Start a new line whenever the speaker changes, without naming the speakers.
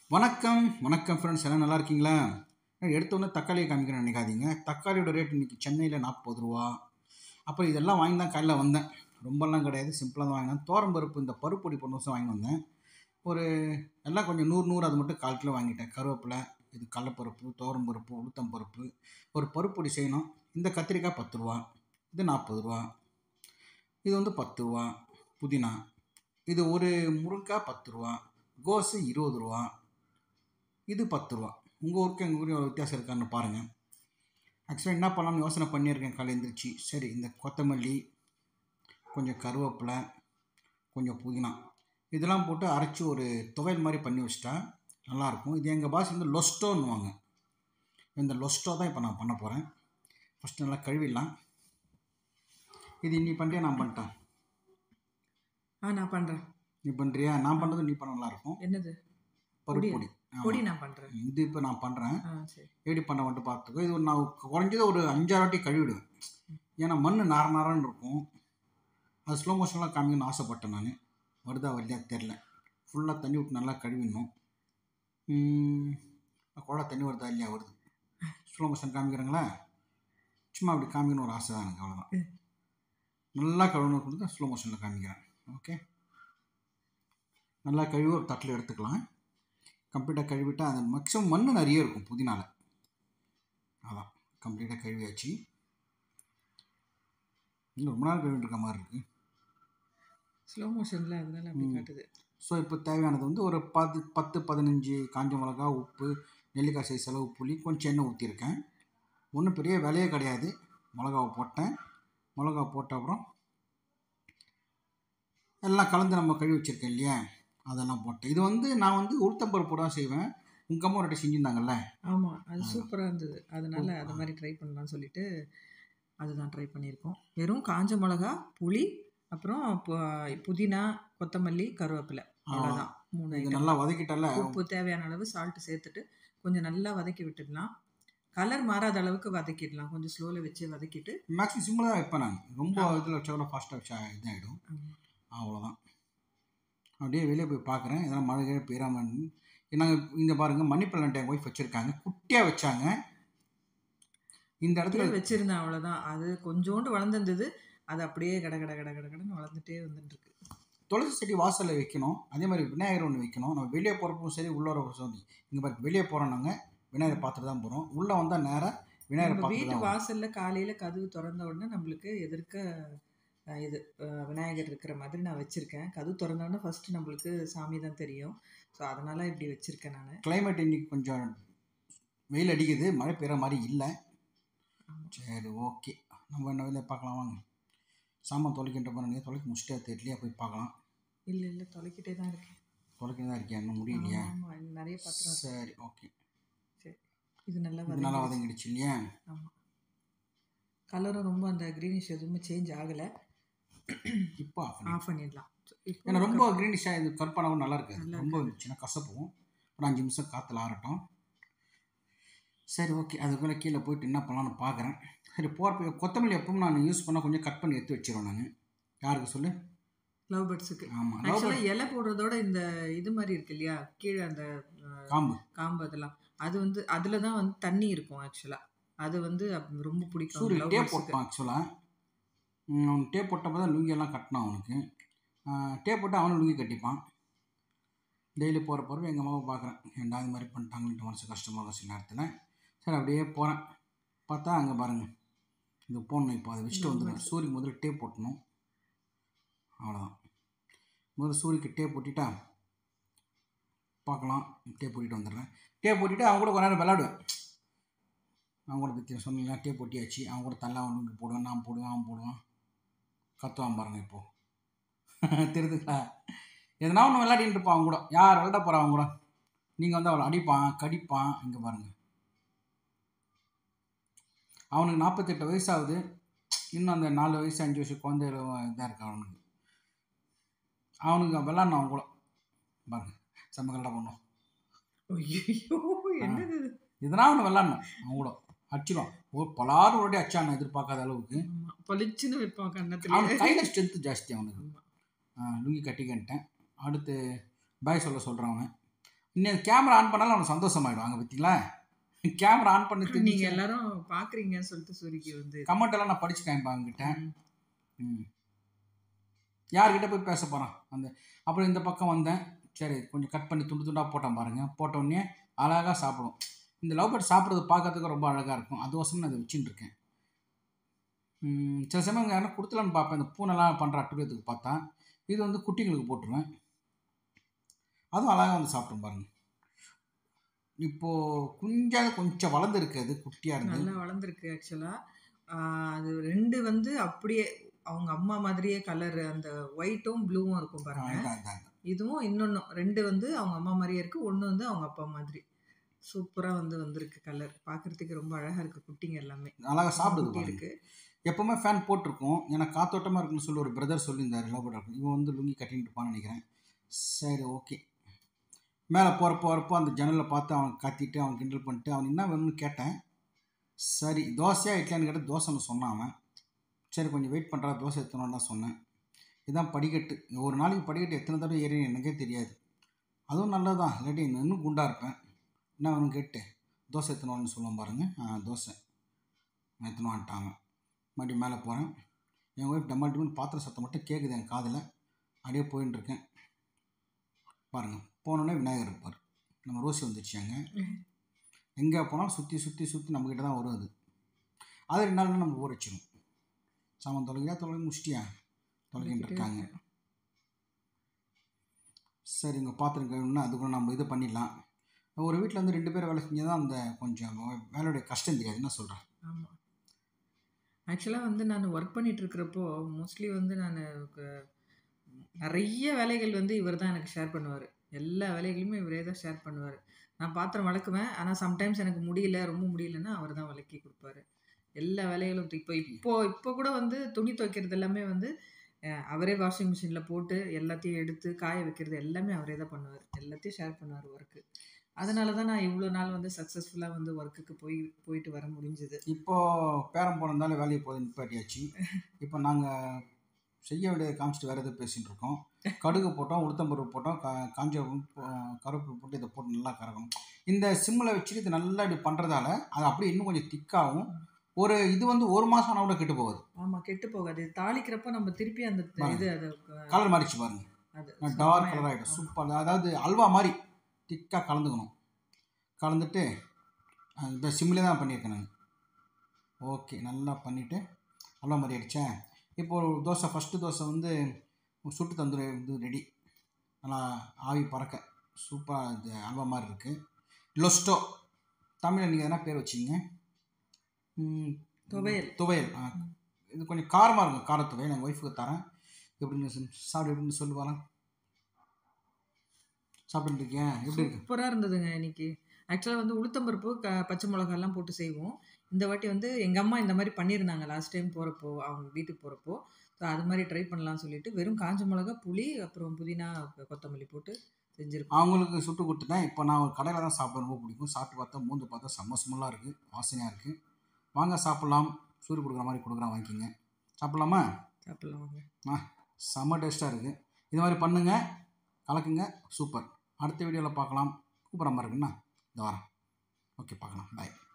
வணக்கம் வணக்கம் ஃப்ரெண்ட்ஸ் எல்லாம் நல்லா இருக்கீங்களா எடுத்தோன்னே தக்காளியை காமிக்கிறேன் நினைக்காதீங்க தக்காளியோட ரேட் இன்றைக்கி சென்னையில் நாற்பது ரூபா அப்புறம் இதெல்லாம் வாங்கி தான் காலையில் வந்தேன் ரொம்பலாம் கிடையாது சிம்பிளாக தான் வாங்கினேன் தோரம் பருப்பு இந்த பருப்பொடி போன வருஷம் வாங்கி வந்தேன் ஒரு எல்லாம் கொஞ்சம் நூறு நூறு அது மட்டும் கால் கிலோ வாங்கிட்டேன் கருவேப்பிலை இது கடலப்பருப்பு தோரம் பருப்பு உளுத்தம் பருப்பு ஒரு பருப்பொடி செய்யணும் இந்த கத்திரிக்காய் பத்து ரூபா இது நாற்பது ரூபா இது வந்து பத்து ரூபா புதினா இது ஒரு முருங்கைக்காய் பத்து ரூபா கோஸு இருபது ரூபா இது பத்து ரூபா உங்கள் ஊருக்கு எங்கள் ஊருக்கு ஒரு வித்தியாசம் இருக்கான்னு பாருங்கள் ஆக்சுவலாக என்ன பண்ணலாம்னு யோசனை பண்ணியிருக்கேன் காலை எழுந்திரிச்சு சரி இந்த கொத்தமல்லி கொஞ்சம் கருவேப்பிலை கொஞ்சம் புதினா இதெல்லாம் போட்டு அரைச்சி ஒரு துவையல் மாதிரி பண்ணி வச்சிட்டா நல்லாயிருக்கும் இது எங்கள் பாஸ் வந்து லொஸ்டோன்னுவாங்க இந்த லொஸ்டோ தான் இப்போ நான் பண்ண போகிறேன் ஃபஸ்ட்டு நல்லா கழுவிடலாம் இது நீ பண்ணுறியா நான் பண்ணிட்டேன்
ஆ நான் பண்ணுறேன்
நீ பண்ணுறியா நான் பண்ணுறது நீ பண்ண நல்லாயிருக்கும்
என்னது
பருப்பு பொடி
பொடி நான் பண்ணுறேன்
இது இப்போ நான் பண்ணுறேன்
ஆ சரி
எப்படி பண்ண மட்டும் பார்த்துக்கோ இது ஒரு நான் குறைஞ்சது ஒரு அஞ்சாறு வாட்டி கழுவிடுவேன் ஏன்னா மண் நார நாரன்னு இருக்கும் அது ஸ்லோ மோஷன்லாம் காமிக்கணும்னு ஆசைப்பட்டேன் நான் வருதா வரலையா தெரில ஃபுல்லாக தண்ணி விட்டு நல்லா கழுவிடணும் ம், குழா தண்ணி வருதா இல்லையா வருது ஸ்லோ மோஷன் காமிக்கிறீங்களா சும்மா அப்படி காமிக்கணும் ஒரு ஆசை தான் எனக்கு அவ்வளோதான்
ம்.
நல்லா கழுவணும் கொடுத்து ஸ்லோ மோஷனில் காமிக்கிறேன் ஓகே நல்லா கழுவி ஒரு தட்டில் எடுத்துக்கலாம் கம்ப்ளீட்டாக கழுவிட்டா அது மேக்ஸிமம் மண் நிறைய இருக்கும் புதினால அதான் கம்ப்ளீட்டாக கழுவியாச்சு இன்னும் ரொம்ப நாள் கழுவிட்டு இருக்க மாதிரி இருக்குது
ஸ்லோ மோஷனில் அதனால அப்படி
ம்.
காட்டுது
ஸோ இப்போ தேவையானது வந்து ஒரு பத்து பத்து பதினஞ்சு காஞ்ச மிளகா உப்பு நெல்லிக்காய் சைஸ் அளவு புளி கொஞ்சம் எண்ணெய் ஊற்றிருக்கேன் ஒன்றும் பெரிய விலையே கிடையாது மிளகாவை போட்டேன் மிளகா போட்ட அப்புறம் எல்லாம் கலந்து நம்ம கழுவி வச்சுருக்கேன் இல்லையா அதெல்லாம் போட்டேன் இது வந்து நான் வந்து உளுத்தம்பருப்பு தான் செய்வேன் உங்கள் அம்மா ஒரு வாட்டி செஞ்சுருந்தாங்கல்ல
ஆமாம் அது
ஆ.
சூப்பராக இருந்தது அதனால
ஓ,
அது
ஆ.
மாதிரி ட்ரை பண்ணலாம்னு சொல்லிட்டு அதுதான் ட்ரை பண்ணியிருக்கோம் வெறும் காஞ்ச மிளகா புளி அப்புறம் பு- புதினா கொத்தமல்லி கருவேப்பிலை அவ்வளோதான் மூணு
இது
item.
நல்லா வதக்கிட்டால
உப்பு தேவையான அளவு சால்ட்டு சேர்த்துட்டு கொஞ்சம் நல்லா வதக்கி விட்டுடலாம் கலர் மாறாத அளவுக்கு வதக்கிடலாம் கொஞ்சம் ஸ்லோவில் வச்சு வதக்கிட்டு
மேக்ஸிமம் சிம்பிளாக தான் வைப்பேன் நான் ரொம்ப இதில் வச்சா கூட ஃபாஸ்ட்டாக வச்சா இதாகிடும்
ஆமா.
அவ்வளோதான் அப்படியே வெளியே போய் பார்க்குறேன் இதெல்லாம் மழை கீழே பெய்யாமல் நாங்கள் இங்கே பாருங்கள் மணி பிளான்ட் என் ஒய்ஃப் வச்சுருக்காங்க குட்டியாக வச்சாங்க இந்த இடத்துல
அப்படியே வச்சிருந்தேன் அவ்வளோதான் அது கொஞ்சோண்டு வளர்ந்துருந்தது அது அப்படியே கட கட கட கட கடன்னு வளர்ந்துட்டே வந்துட்டு இருக்கு
துளசி செடி வாசலில் வைக்கணும் அதே மாதிரி விநாயகர் ஒன்று வைக்கணும் நம்ம வெளியே போகிறப்பவும் சரி உள்ள வர சரி இங்கே பாருங்க வெளியே போகிறோம் நாங்கள் விநாயகர் பார்த்துட்டு தான் போகிறோம் உள்ளே வந்தால் நேராக விநாயகர்
நம்ம
பார்த்துட்டு
வீட்டு
தான் வரோம்.
வாசல்ல காலையில கதவு திறந்த உடனே நம்மளுக்கு எதிர்க்க அஹ், இது அஹ், விநாயகர் இருக்கிற மாதிரி நான் வச்சிருக்கேன் கதவு திறந்த உடனே ஃபர்ஸ்ட் நம்மளுக்கு சாமி தான் தெரியும் ஸோ அதனால இப்படி வச்சிருக்கேன் நான்
கிளைமேட் இன்னைக்கு கொஞ்சம் வெயில் அடிக்குது மழை பெய்கிற மாதிரி இல்லை
ஆமா.
சரி ஓகே நம்ம என்ன வேலையை பார்க்கலாம் வாங்க சாமான் தொலைக்கின்ற பாருங்க தொலைக்க முடிச்சிட்டே தெரியலையா போய் பார்க்கலாம்
இல்ல இல்ல தொலைக்கிட்டே தான் இருக்கேன்
தொலைக்க தான் இருக்கியா இன்னும் முடியலையா
ஆமா, ஆமா, இன்னும் நிறைய பாத்திரம் இருக்கு.
சரி ஓகே
இது நல்லா
இது நல்லா
வதங்கிடுச்சு.
வதங்கிடுச்சு இல்லையா
ஆமா கலரும் ரொம்ப அந்த கிரீனிஷ் எதுவுமே சேஞ்ச் ஆகல
இப்போ ஆஃப் பண்ணி
ஆஃப் பண்ணிடலாம் இப்போ
ஏன்னா ரொம்ப க்ரீனிஷாக இது கருப்பானவும் நல்லா இருக்காது
நல்லா
ரொம்ப இருந்துச்சுன்னா கசப்பும் ஒரு அஞ்சு நிமிஷம் காற்றுல ஆறட்டும் சரி ஓகே அதுக்குள்ளே கீழே போயிட்டு என்ன பண்ணலாம்னு பார்க்குறேன் சரி போகிறப்ப கொத்தமல்லி எப்பவும் நான் யூஸ் பண்ணால் கொஞ்சம் கட் பண்ணி எடுத்து வச்சிருவேன் நான் யாருக்கு சொல்லு
லவ் பேர்ட்ஸுக்கு
ஆமாம்
ஆக்சுவலாக இலை போடுறதோட இந்த இது மாதிரி இருக்கு இல்லையா கீழே அந்த அஹ்,
காம்பு
காம்பு அதெல்லாம் அது வந்து அதில் தான் வந்து தண்ணி இருக்கும் ஆக்சுவலாக அது வந்து அப்~ ரொம்ப பிடிக்கும்
சூரிய
love
டேப்
birds க்கு.
போட்டான் ஆக்சுவலாக அவன் டேப் போட்டப்போ தான் லுங்கியெல்லாம் கட்டினான் அவனுக்கு டேப் போட்டு அவனும் லுங்கி கட்டிப்பான் டெய்லி போகிற போகிறப்ப எங்கள் அம்மாவை பார்க்குறேன் ஏன்டா இது மாதிரி பண்ணிட்டாங்கன்ட்டு மனசு கஷ்டமாக இருக்கும் சில நேரத்தில் சரி அப்படியே போகிறேன் பார்த்தா அங்கே பாருங்கள் இது போடணும் இப்போ அதை வச்சுட்டு வந்துடுவேன் சூரியக்கு முதல்ல டேப் போட்டணும் அவ்வளோதான் முதல்ல சூரியக்கு டேப் போட்டுட்டா பார்க்கலாம் டேப் போட்டுட்டு வந்துடுறேன் டேப் போட்டுட்டு அவன் கூட கொஞ்ச நேரம் விளாடுவேன் அவன் கூட பற்றி சொன்னீங்களா டேப் போட்டியாச்சு அவன் கூட தள்ள அவனுக்கு போடுவேன் நான் போடுவேன் அவன் போடுவான் கத்துவான் பாருங்க இப்போது தெரியுதுங்களா எதனா ஒன்று விளையாடிட்டு இருப்பான் அவன் கூட யார் விளையாட போகிறான் அவன் கூட நீங்கள் வந்து அவளை அடிப்பான் கடிப்பான் இங்கே பாருங்கள் அவனுக்கு நாற்பத்தெட்டு வயசாகுது இன்னும் அந்த நாலு வயசு அஞ்சு வயசு குழந்தை இதாக இருக்கு அவனுக்கு அவனுக்கு விளாட்ணும் அவன் கூட பாருங்க செம்ம கலடா பண்ணும்
ஐயோ என்னது இது?
எதனா ஒன்று விளாட்ணும் அவன் கூட அடிச்சிடும் ஒரு பலாறு ஒரு வாட்டி அடிச்சான் நான் எதிர்பார்க்காத அளவுக்கு
ஆமா, பளிச்சுன்னு வைப்பான் கண்ணத்துல
அவனுக்கு கையில் ஸ்ட்ரென்த்து ஜாஸ்தி அவனுக்கு
ஆமா.
ஆ, லுங்கி கட்டிக்கிட்டேன் அடுத்து பாய் சொல்ல சொல்கிறான் அவன் இன்னும் கேமரா ஆன் பண்ணாலும் அவனுக்கு சந்தோஷமாயிடுவாங்க பார்த்தீங்களா கேமரா ஆன் பண்ணி
நீங்க
தெரிஞ்சு
எல்லாரும் பாக்குறீங்கன்னு சொல்லிட்டு சூரிக்கு வந்து
கமெண்ட் எல்லாம் நான் படிச்சுட்டேன் இப்போ அவங்ககிட்ட
ம்.
ம் யார்கிட்ட போய் பேச போகிறான் அந்த அப்புறம் இந்த பக்கம் வந்தேன் சரி கொஞ்சம் கட் பண்ணி துண்டு துண்டாக போட்டேன் பாருங்கள் போட்ட உடனே அழகாக சாப்பிடும் இந்த லவ் பேர்ட் சாப்பிட்றது பார்க்கறதுக்கு ரொம்ப அழகாக இருக்கும் அதுவசம் நான் அதை வச்சுட்டு இருக்கேன் ம், சில சமயம் யாரும் கொடுத்துலான்னு பார்ப்பேன் இந்த பூனைலாம் பண்ணுற அட்டுரியத்துக்கு பார்த்தா இது வந்து குட்டிங்களுக்கு போட்டுருவேன் அதுவும் அழகாக வந்து சாப்பிடும் பாருங்க இப்போது குஞ்சாக கொஞ்சம் வளர்ந்துருக்கு அது குட்டியாக இருந்து
நல்லா வளர்ந்துருக்கு ஆக்சுவலா அது ரெண்டு வந்து அப்படியே அவங்க அம்மா மாதிரியே கலர் அந்த ஒயிட்டும் ப்ளூவும் இருக்கும் பாருங்க
இதான் இதான்
இதுவும் இன்னொன்னும் ரெண்டு வந்து அவங்க அம்மா மாதிரியே இருக்கு ஒன்று வந்து அவங்க அப்பா மாதிரி சூப்பரா வந்து வந்திருக்கு கலர் பார்க்கறதுக்கு ரொம்ப அழகா இருக்கு குட்டிங்க எல்லாமே
அழகாக சாப்பிடுது
குட்டி
பாருங்க
இருக்கு
எப்போவுமே ஃபேன் போட்டிருக்கோம் ஏன்னா காத்தோட்டமாக இருக்குன்னு சொல்லி ஒரு பிரதர் சொல்லியிருந்தார் லவ் பேர்ட் இவன் வந்து லுங்கி கட்டிட்டு இருப்பான்னு நினைக்கிறேன் சரி ஓகே மேலே போகிறப்ப வரப்போ அந்த ஜன்னலில் பார்த்து அவன் கத்திட்டு அவன் கிண்டல் பண்ணிட்டு அவன் என்ன வேணும்னு கேட்டேன் சரி தோசையா இட்லியான்னு கேட்டால் தோசைன்னு சொன்னான் அவன் சரி கொஞ்சம் வெயிட் பண்ணுறா தோசை எத்தணும்னு தான் சொன்னேன் இதுதான் படிக்கட்டு ஒரு நாளைக்கு படிக்கட்டு எத்தனை தடவை ஏறி எனக்கே தெரியாது அதுவும் நல்லதுதான் இல்லாட்டி இன்னும் குண்டாக இருப்பேன் என்ன வேணும் கேட்டு தோசை எத்தணும்னு சொல்லுவோம் பாருங்க ஆ தோசை எத்தணும்ட்டாங்க மறுபடியும் மேலே போகிறேன் என் ஒய்ஃப் டம்மா டிமன் பாத்திர சத்தம் மட்டும் கேட்குது என் காதில் அப்படியே போயின்னு இருக்கேன் பாருங்கள் போனோடனே விநாயகர் இருப்பார் நம்ம ரோசி வந்துச்சு அங்கே எங்கே போனாலும் சுற்றி சுற்றி சுற்றி நம்மக்கிட்ட தான் வரும் அது அது ரெண்டு நாள் நம்ம ஊற வச்சிடும் சாமான் தொலைக்கியா தொலைக்க முடிச்சிட்டியா தொலைக்கிட்டு இருக்காங்க சரிங்க பாத்திரம் கழுவுனா அது கூட நம்ம இது பண்ணிடலாம் ஒரு வீட்டில் வந்து ரெண்டு பேர் வேலை செஞ்சால் தான் அந்த கொஞ்சம் வேலையுடைய கஷ்டம் தெரியாது என்ன சொல்கிறேன்
ஆமாம் ஆக்சுவலாக வந்து நான் ஒர்க் பண்ணிட்டு இருக்கிறப்போ மோஸ்ட்லி வந்து நான் நிறைய வேலைகள் வந்து இவர் தான் எனக்கு ஷேர் பண்ணுவார் எல்லா வேலைகளுமே இவரே தான் ஷேர் பண்ணுவார் நான் பாத்திரம் வளர்க்குவேன் ஆனால் சம்டைம்ஸ் எனக்கு முடியல ரொம்ப முடியலன்னா அவர் தான் விளக்கி கொடுப்பாரு எல்லா வேலைகளும் இப்போ இப்போ இப்போ கூட வந்து துணி துவைக்கிறது எல்லாமே வந்து அஹ், அவரே வாஷிங் மிஷினில் போட்டு எல்லாத்தையும் எடுத்து காய வைக்கிறது எல்லாமே அவரே தான் பண்ணுவார் எல்லாத்தையும் ஷேர் பண்ணுவார் ஒர்க்கு அதனால தான் நான் இவ்வளோ நாள் வந்து சக்ஸஸ்ஃபுல்லாக வந்து ஒர்க்குக்கு போய் போயிட்டு வர முடிஞ்சுது
இப்போது பேரம் போனதால வேலையை போய் நிப்பாட்டியாச்சு இப்போ நாங்கள் செய்ய வேண்டியதை காமிச்சிட்டு வேறு எதுவும் பேசிகிட்டு இருக்கோம் கடுகு போட்டோம் உளுத்தம்பருப்பு போட்டோம் கா காஞ்ச கருப்பு போட்டு இதை போட்டு நல்லா கறக்கணும் இந்த சிம்மில் வச்சுட்டு இது நல்லா இப்படி பண்ணுறதால அது அப்படியே இன்னும் கொஞ்சம் திக்காகும் ஒரு இது வந்து ஒரு மாதம் ஆனால் கூட கெட்டு போகுது
ஆமா கெட்டு போகாது தாளிக்கிறப்ப நம்ம திருப்பி அந்த
பாருங்க.
இது அது
கலர் மாறிச்சு பாருங்க
அது
டார்க்
செம்மையா
கலர் ஆகிடும்
இருக்கும்.
சூப்பர் அதாவது அல்வா மாதிரி திக்காக கலந்துக்கணும் கலந்துட்டு அஹ் இந்த சிம்மிலே தான் பண்ணியிருக்கேன் நான் ஓகே நல்லா பண்ணிவிட்டு அல்வா மாதிரி அடித்தேன் இப்போ ஒரு தோசை ஃபஸ்ட்டு தோசை வந்து சுட்டு தந்தூரி இது ரெடி நல்லா ஆவி பறக்க சூப்பராக இது அல்வா மாதிரி இருக்குது லொஸ்டோ தமிழில் நீங்கள் எதனா பேர் வச்சிங்க ம்,
துவையல்.
துவையல் ஆ இது கொஞ்சம் காரமாக இருக்கும் கார துவையல் எங்கள் ஒய்ஃபுக்கு தரேன் எப்படின்னு சொல்லு- சாப்பிடு எப்படின்னு சொல்லுவாங்க சாப்பிட்டு இருக்கியா எப்படி இருக்கு
சூப்பரா இருந்ததுங்க இன்னைக்கு ஆக்சுவலாக வந்து உளுத்தம்பருப்பு க பச்சை மிளகாலாம் போட்டு செய்வோம் இந்த வாட்டி வந்து எங்கள் அம்மா இந்த மாதிரி பண்ணியிருந்தாங்க லாஸ்ட் டைம் போகிறப்போ அவங்க வீட்டுக்கு போகிறப்போ ஸோ அது மாதிரி ட்ரை பண்ணலாம்னு சொல்லிட்டு வெறும் காஞ்ச மிளகா புளி அப்புறம் புதினா கொத்தமல்லி போட்டு செஞ்சுருக்கோம்
அவங்களுக்கு சுட்டு கொடுத்துட்டேன் இப்போ நான் ஒரு கடையில் தான் சாப்பிட ரொம்ப பிடிக்கும் சாப்பிட்டு பார்த்தா மூந்து பார்த்தா செம்ம ஸ்மெல்லாக இருக்குது வாசனையாக இருக்குது வாங்க சாப்பிட்லாம் சூரிய கொடுக்குற மாதிரி கொடுக்குறான் வாங்கிக்கிங்க சாப்பிட்லாமா
சாப்பிடலாம் வாங்க
ஆ செம்ம டேஸ்ட்டாக இருக்குது இது மாதிரி பண்ணுங்கள் கலக்குங்க சூப்பர் அடுத்த வீடியோவில் பார்க்கலாம் கூப்பிட்ற மாதிரி இருக்குண்ணா இந்த வரேன் ஓகே பார்க்கலாம் பாய்